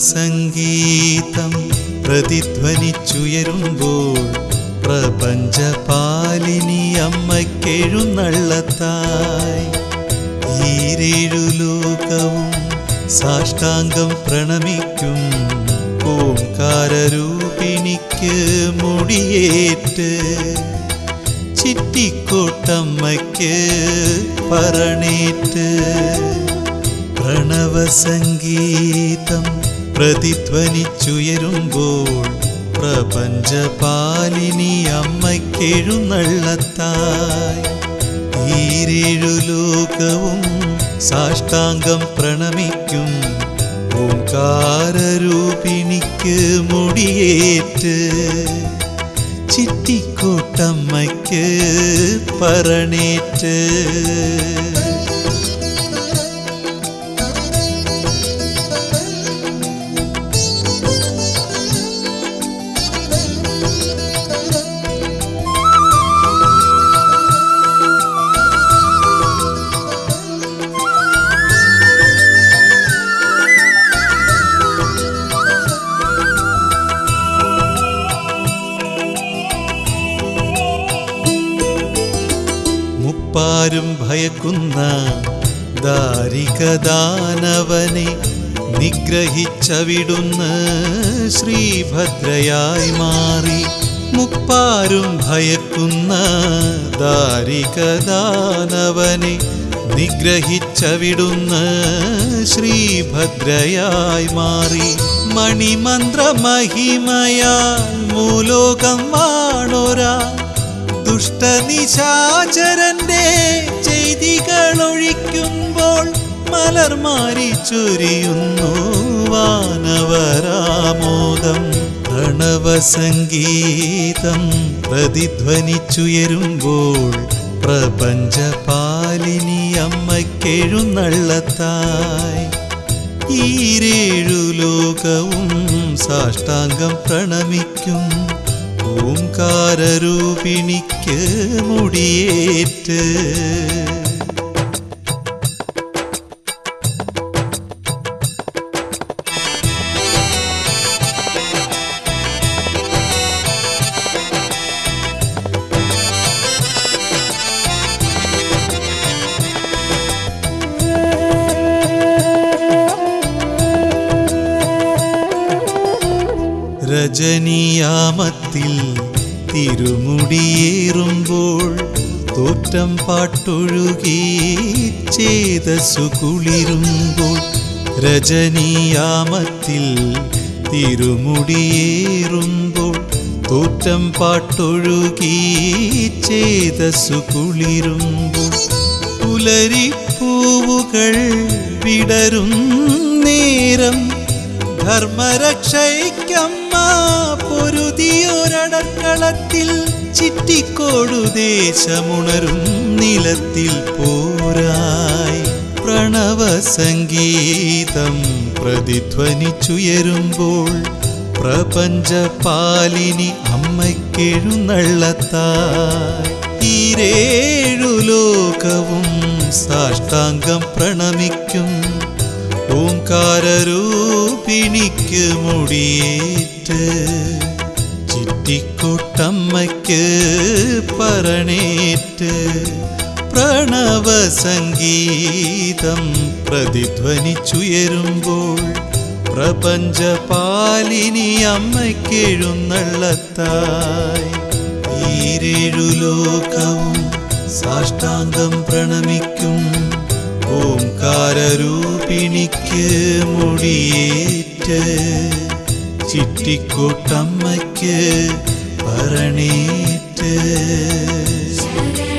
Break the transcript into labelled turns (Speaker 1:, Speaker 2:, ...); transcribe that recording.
Speaker 1: പ്രണവസംഗീതം പ്രതിധ്വനിച്ചുയരുമ്പോൾ പ്രപഞ്ചപാലിനി അമ്മയ്ക്കെഴുന്നള്ളത്തായി ഈരേഴു ലോകവും സാഷ്ടാംഗം പ്രണമിക്കും ഓംകാരരൂപിണിക്ക് മുടിയേറ്റ് ചിറ്റിക്കോട്ടമ്മയ്ക്ക് പറണേറ്റ് പ്രണവസംഗീതം പ്രതിധ്വനിച്ചുയരുമ്പോൾ പ്രപഞ്ചപാലിനി അമ്മയ്ക്കെഴുന്നള്ളത്തായി ഈരേഴു ലോകവും സാഷ്ടാംഗം പ്രണമിക്കും ഓംകാരരൂപിണിക്ക് മുടിയേറ്റ് ചിറ്റിക്കോട്ടമ്മയ്ക്ക് പറണേറ്റ് മുപ്പാരും ഭയക്കുന്ന ദാരികദാനവനെ നിഗ്രഹിച്ചവിടുന്ന് ശ്രീഭദ്രയായി മാറി മുപ്പാരും ഭയക്കുന്ന ദാരികദാനവനെ നിഗ്രഹിച്ചവിടുന്ന് ശ്രീഭദ്രയായി മാറി മണിമന്ത്രമഹിമയാൽ മൂലോകം വാണൊരാ ദുഷ്ടനിശാചരന്റെ ചെയ്തികൾ ഒഴിക്കുമ്പോൾ മലർമാരി ചൊരിയുന്നു വാനവരാമോദം പ്രണവസംഗീതം പ്രതിധ്വനിച്ചുയരുമ്പോൾ പ്രപഞ്ചപാലിനി അമ്മയ്ക്കെഴുന്നള്ളത്തായി ഈരേഴു ലോകവും സാഷ്ടാംഗം പ്രണമിക്കും ഓംകാരരൂപിണിക്ക് മുടിയേറ്റ് രജനീയാമത്തിൽ തിരുമുടിയേറുമ്പോൾ തോറ്റം പാട്ടൊഴുകി ചേതസ്സു കുളിരുമ്പോൾ രജനീയാമത്തിൽ തിരുമുടിയേറുമ്പോൾ തോറ്റം പാട്ടൊഴുകി ചേതസ്സു കുളിരുമ്പോൾ പുലരിപ്പൂവുകൾ വിടരും നേരം ധർമ്മരക്ഷയ്ക്കമ്മ പൊരുതിയൊരടക്കളത്തിൽ ചിറ്റിക്കോടു ദേശമുണരും നിലത്തിൽ പോരായി പ്രണവസംഗീതം പ്രതിധ്വനിച്ചുയരുമ്പോൾ പ്രപഞ്ചപാലിനി അമ്മയ്ക്കെഴുന്നള്ളത്തായി ഈരേഴു ലോകവും സാഷ്ടാംഗം പ്രണമിക്കും ഓംകാരരൂപിണിക്ക് മുടിയേറ്റ് ചിറ്റിക്കൊട്ടമ്മയ്ക്ക് പറണേറ്റ് പ്രണവസംഗീതം പ്രതിധ്വനിച്ചുയരുമ്പോൾ പ്രപഞ്ചപാലിനി അമ്മയ്ക്കെഴുന്നള്ളത്തായി ഈരേഴു ലോകവും സാഷ്ടാംഗം പ്രണമിക്കും ഓംകാരരൂപിണിക്ക് മുടിയേറ്റ് ചിറ്റിക്കോട്ടമ്മയ്ക്ക് പറണേറ്റ്
Speaker 2: ശരണ